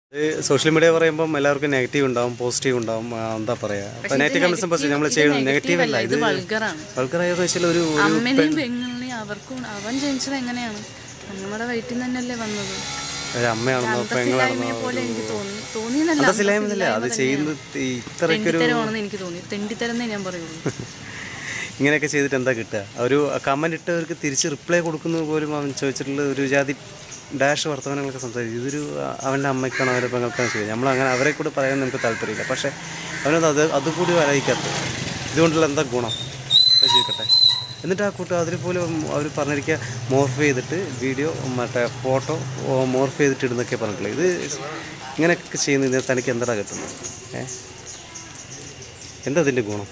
social media പറയുമ്പോൾ എല്ലാവർക്കും negative ഉണ്ടാവും പോസിറ്റീവ് ഉണ്ടാവും ആ, എന്താ പറയാ അപ്പൊ നെഗറ്റീവ് കമന്റ്സും പോസിറ്റീവ് നമ്മൾ ചെയ്യുന്നത് നെഗറ്റീവ് അല്ല ഇത് വൾഗറാണ് വൾഗറായെന്ന് വെച്ചാൽ ഒരു ഒരു അമ്മനെയും പെങ്ങളിനെയും അവർക്കും അവൻ ജനിച്ചത് എങ്ങനെയാണ് നമ്മുടെ വയറ്റിൽ നിന്ന് തന്നെയല്ലേ വന്നത് ഒരു അമ്മയാണെന്നോ പെങ്ങളാണെന്നോ അന്തസ്സില്ലായ്മയെ പോലെ എനിക്ക് തോന്നി തോന്നിയെന്നല്ല അന്തസ്സില്ലായ്മയില്ല അത് ചെയ്യുന്നത് ഈ ഇത്രയ്ക്കൊരു തെണ്ടിത്തരമാണെന്ന് എനിക്ക് തോന്നി തെണ്ടിത്തരെന്നേ ഞാൻ പറയുള്ളൂ ഇങ്ങനെയൊക്കെ ചെയ്തിട്ട് എന്താ കിട്ടുക ഒരു കമന്റ് ഇട്ടവർക്ക് തിരിച്ച് റിപ്ലൈ കൊടുക്കുന്നത് പോലും അവൻ ചോദിച്ചിട്ടുള്ള ഒരു ജാതി ഡാഷ് വർത്തമാനങ്ങളൊക്കെ സംസാരിക്കും ഇതൊരു അ- അവൻ്റെ അമ്മയ്ക്കാണോ അവരുടെ പെങ്ങൾക്കാണോ ചെയ്തത് നമ്മൾ അങ്ങനെ അവരെ കൂടെ പറയാൻ നമുക്ക് താല്പര്യമില്ല പക്ഷേ അവനത് അത് അതുകൂടി ആലോചിക്കാത്തത് ഇതുകൊണ്ടുള്ള എന്താ ഗുണം അത് ചോദിക്കട്ടെ എന്നിട്ട് ആ കൂട്ടം അതിൽ പോലും അവർ പറഞ്ഞിരിക്കുക മോർഫ് ചെയ്തിട്ട് വീഡിയോ മറ്റേ ഫോട്ടോ മോർഫ് ചെയ്തിട്ട് ഇടുന്നൊക്കെ പറഞ്ഞിട്ടുള്ളത് ഇത് ഇങ്ങനെയൊക്കെ ചെയ്യുന്നതിന് തനിക്ക് എന്താ കിട്ടുന്നത് ഏ എന്താ അതിൻ്റെ ഗുണം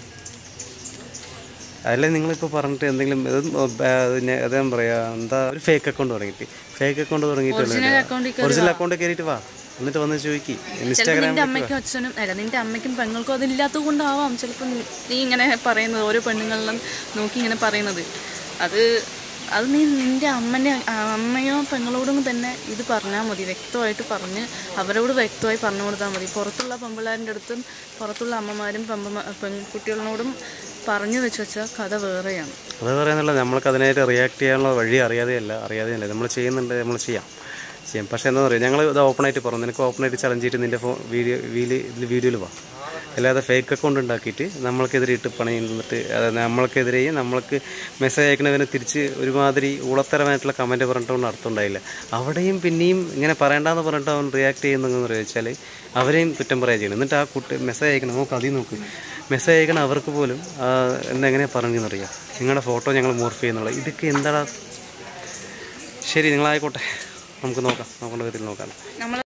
അല്ലെ നിങ്ങളിപ്പോൾ പറഞ്ഞിട്ട് എന്തെങ്കിലും ഇത് പിന്നെ അതാ പറയാ എന്താ ഒരു ഫേക്ക് അക്കൗണ്ട് തുടങ്ങിയിട്ട് ഫേക്ക് അക്കൗണ്ട് തുടങ്ങിയിട്ടില്ല അക്കൗണ്ടിൽ ഒറിജിനൽ അക്കൗണ്ട് കയറിയിട്ട് വാ എന്നിട്ട് വന്ന് ചോദിക്കി ചിലപ്പോൾ ഇൻസ്റ്റാഗ്രാം നിന്റെ അമ്മയ്ക്കും അച്ഛനും അല്ല നിന്റെ അമ്മയ്ക്കും പെങ്ങൾക്കും അതില്ലാത്തത് കൊണ്ടാവാം ചിലപ്പോൾ നീ ഇങ്ങനെ പറയുന്നത് ഓരോ പെണ്ണുങ്ങളിലും നോക്കി ഇങ്ങനെ പറയുന്നത് അത് അത് നീ നിന്റെ അമ്മൻ്റെ അമ്മയോ പെങ്ങളോടും തന്നെ ഇത് പറഞ്ഞാൽ മതി വ്യക്തമായിട്ട് പറഞ്ഞ് അവരോട് വ്യക്തമായി പറഞ്ഞു കൊടുത്താൽ മതി പുറത്തുള്ള പെമ്പിള്ളാരിൻ്റെ അടുത്തും പുറത്തുള്ള അമ്മമാരും പെമ്പ പെൺകുട്ടികളോടും പറഞ്ഞു വെച്ച് വെച്ചാൽ കഥ വേറെയാണ് അത് പറയാന്നുള്ള നമ്മൾക്ക് അതിനായിട്ട് റിയാക്ട് ചെയ്യാനുള്ള വഴി അറിയാതെയല്ല അറിയാതെയല്ല നമ്മൾ ചെയ്യുന്നുണ്ട് നമ്മൾ ചെയ്യാം ചെയ്യാം പക്ഷേ എന്താ പറയുക ഞങ്ങൾ ഇത് ഓപ്പണായിട്ട് പറഞ്ഞു നിനക്ക് ഓപ്പണായിട്ട് ചലഞ്ച് ചെയ്തിട്ട് നിൻ്റെ ഫോ വീഡിയോ വീല് ഇതിൽ വീഡിയോയിൽ വാ അല്ലാതെ ഫേക്ക് അക്കൗണ്ട് ഉണ്ടാക്കിയിട്ട് നമ്മൾക്കെതിരെ ഇട്ട് പണി നിന്നിട്ട് അതായത് നമ്മൾക്കെതിരെയും നമ്മൾക്ക് മെസ്സേജ് അയക്കണവനെ തിരിച്ച് ഒരുമാതിരി ഉളത്തരമായിട്ടുള്ള കമൻറ്റ് പറഞ്ഞിട്ടൊന്നും അർത്ഥം ഉണ്ടായില്ല അവിടെയും പിന്നെയും ഇങ്ങനെ പറയണ്ടെന്ന് പറഞ്ഞിട്ട് അവൻ റിയാക്ട് ചെയ്യുന്നതെന്ന് വെച്ചാൽ അവരെയും കുറ്റം പറയുക ചെയ്യണം എന്നിട്ട് ആ കുട്ടി മെസ്സേജ് അയക്കണം നോക്ക് അതിൽ നോക്ക് മെസ്സേജ് അയക്കണ അവർക്ക് പോലും ആ, എന്താ എങ്ങനെ പറഞ്ഞെന്നറിയാം നിങ്ങളുടെ ഫോട്ടോ ഞങ്ങൾ മോർഫ് ചെയ്യുന്നുള്ള ഇതൊക്കെ എന്താടാ ശരി നിങ്ങളായിക്കോട്ടെ നമുക്ക് നോക്കാം നോക്കേണ്ട വിധത്തിൽ നോക്കാം നമ്മൾ